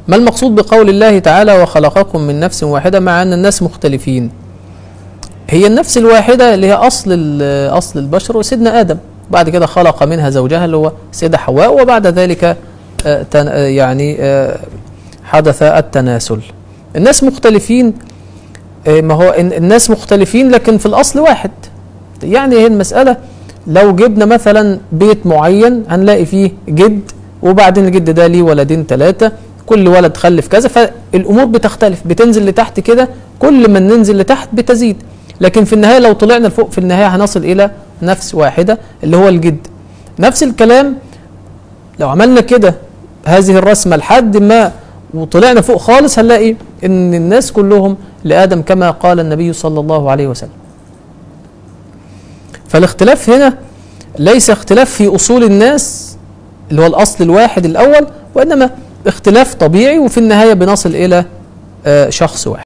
ما المقصود بقول الله تعالى وخلقكم من نفس واحدة مع أن الناس مختلفين هي النفس الواحدة اللي هي أصل ال- أصل البشر وسيدنا آدم بعد كده خلق منها زوجها اللي هو سيدة حواء وبعد ذلك آه، تن- آه، يعني آه، حدث التناسل الناس مختلفين آه، ما هو إن- الناس مختلفين لكن في الأصل واحد يعني هي المسألة لو جبنا مثلا بيت معين هنلاقي فيه جد وبعدين الجد ده ليه ولدين ثلاثة كل ولد خلف كذا فالأمور بتختلف بتنزل لتحت كده كل ما ننزل لتحت بتزيد لكن في النهاية لو طلعنا لفوق في النهاية هنصل إلى نفس واحدة اللي هو الجد نفس الكلام لو عملنا كده هذه الرسمة لحد ما وطلعنا فوق خالص هنلاقي ان الناس كلهم لآدم كما قال النبي صلى الله عليه وسلم فالاختلاف هنا ليس اختلاف في أصول الناس اللي هو الأصل الواحد الأول وإنما اختلاف طبيعي وفي النهاية بنصل إلى آه، شخص واحد